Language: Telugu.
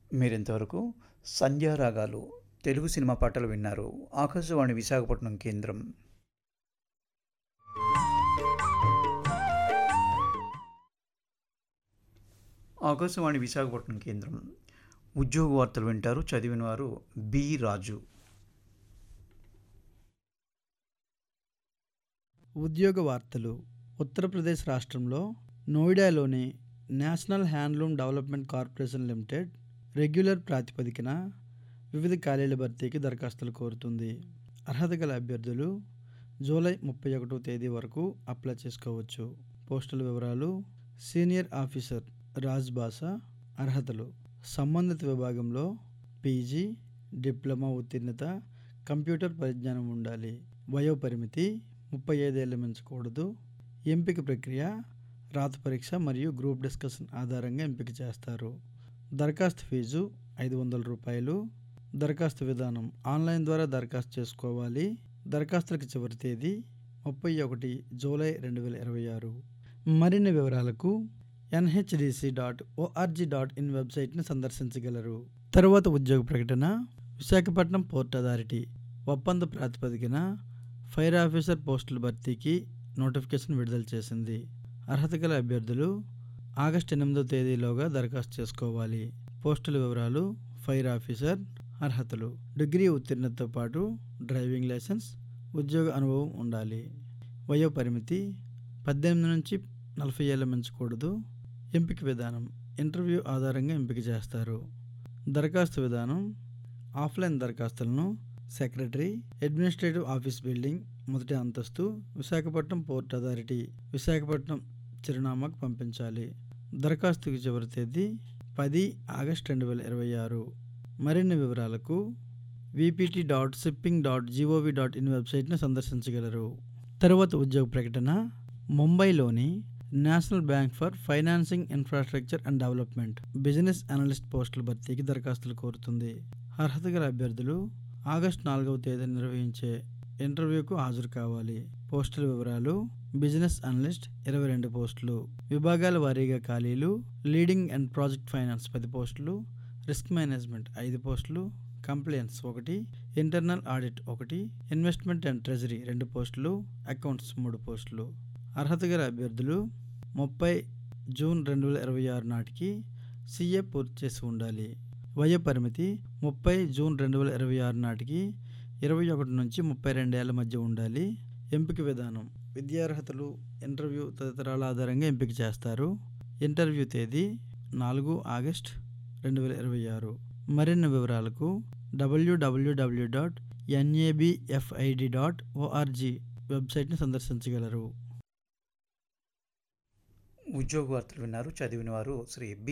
మీరింతవరకు సంధ్యారాగాలు తెలుగు సినిమా పాటలు విన్నారు ఆకాశవాణి విశాఖపట్నం కేంద్రం ఆకాశవాణి విశాఖపట్నం కేంద్రం ఉద్యోగ వార్తలు వింటారు చదివిన వారు బి రాజు ఉద్యోగ వార్తలు ఉత్తరప్రదేశ్ రాష్ట్రంలో నోయిడాలోని national handloom development corporation limited regular ప్రాతిపదికన వివిధ ఖాళీల భర్తీకి దరఖాస్తులు కోరుతుంది అర్హత గల అభ్యర్థులు జూలై ముప్పై ఒకటో తేదీ వరకు అప్లై చేసుకోవచ్చు పోస్టుల వివరాలు సీనియర్ ఆఫీసర్ రాజ్ భాషా అర్హతలు సంబంధిత విభాగంలో పీజీ డిప్లొమా ఉత్తీర్ణత కంప్యూటర్ పరిజ్ఞానం ఉండాలి వయోపరిమితి ముప్పై ఐదేళ్ళు మించకూడదు ఎంపిక ప్రక్రియ రాత పరీక్ష మరియు గ్రూప్ డిస్కషన్ ఆధారంగా ఎంపిక చేస్తారు దరఖాస్తు ఫీజు ఐదు వందల రూపాయలు దరఖాస్తు విధానం ఆన్లైన్ ద్వారా దరఖాస్తు చేసుకోవాలి దరఖాస్తులకు చివరి తేదీ ముప్పై ఒకటి జూలై రెండు వేల ఇరవై ఆరు మరిన్ని వివరాలకు NHDC dot O R G dot in వెబ్సైట్ని సందర్శించగలరు తరువాత ఉద్యోగ ప్రకటన విశాఖపట్నం పోర్ట్ అథారిటీ ఒప్పంద ప్రాతిపదికన ఫైర్ ఆఫీసర్ పోస్టుల భర్తీకి నోటిఫికేషన్ విడుదల చేసింది అర్హత గల అభ్యర్థులు ఆగస్టు ఎనిమిదో తేదీలోగా దరఖాస్తు చేసుకోవాలి పోస్టుల వివరాలు ఫైర్ ఆఫీసర్ అర్హతలు డిగ్రీ ఉత్తీర్ణతతో పాటు డ్రైవింగ్ లైసెన్స్ ఉద్యోగ అనుభవం ఉండాలి వయో పరిమితి పద్దెనిమిది నుంచి నలభై ఏళ్ళ మించకూడదు ఎంపిక విధానం ఇంటర్వ్యూ ఆధారంగా ఎంపిక చేస్తారు దరఖాస్తు విధానం ఆఫ్లైన్ దరఖాస్తులను సెక్రటరీ అడ్మినిస్ట్రేటివ్ ఆఫీస్ బిల్డింగ్ మొదటి అంతస్తు విశాఖపట్నం పోర్ట్ అథారిటీ విశాఖపట్నం చిరునామాకు పంపించాలి దరఖాస్తుకి చివరి తేదీ పది ఆగస్ట్ రెండు వేల ఇరవై ఆరు మరిన్ని వివరాలకు VPT dot shipping dot G O V dot in వెబ్సైట్ను సందర్శించగలరు తరువాత ఉద్యోగ ప్రకటన ముంబైలోని national bank for financing infrastructure and development business analyst పోస్టుల భర్తీకి దరఖాస్తులు కోరుతుంది అర్హత గల అభ్యర్థులు ఆగస్టు నాలుగవ తేదీన నిర్వహించే ఇంటర్వ్యూకు హాజరు కావాలి పోస్టుల వివరాలు బిజినెస్ అనలిస్ట్ ఇరవై రెండు పోస్టులు విభాగాల వారీగా ఖాళీలు లీడింగ్ అండ్ ప్రాజెక్ట్ ఫైనాన్స్ పది పోస్టులు రిస్క్ మేనేజ్మెంట్ ఐదు పోస్టులు కంప్లైన్స్ ఒకటి ఇంటర్నల్ ఆడిట్ ఒకటి ఇన్వెస్ట్మెంట్ అండ్ ట్రెజరీ రెండు పోస్టులు అకౌంట్స్ మూడు పోస్టులు అర్హత గల అభ్యర్థులు ముప్పై జూన్ రెండు వేల ఇరవై ఆరు నాటికి సీఏ పూర్తి చేసి ఉండాలి వయో పరిమితి ముప్పై జూన్ రెండు వేల ఇరవై ఆరు నాటికి ఇరవై ఒకటి నుంచి ముప్పై రెండేళ్ల మధ్య ఉండాలి ఎంపిక విధానం విద్యార్హతలు ఇంటర్వ్యూ తదితరాల ఆధారంగా ఎంపిక చేస్తారు ఇంటర్వ్యూ తేదీ నాలుగు ఆగస్ట్ రెండు వేల ఇరవై ఆరు మరిన్ని వివరాలకు W W W dot NABFID dot O R G వెబ్సైట్ని సందర్శించగలరు ఉద్యోగ వార్తలు విన్నారు చదివిన వారు శ్రీ బి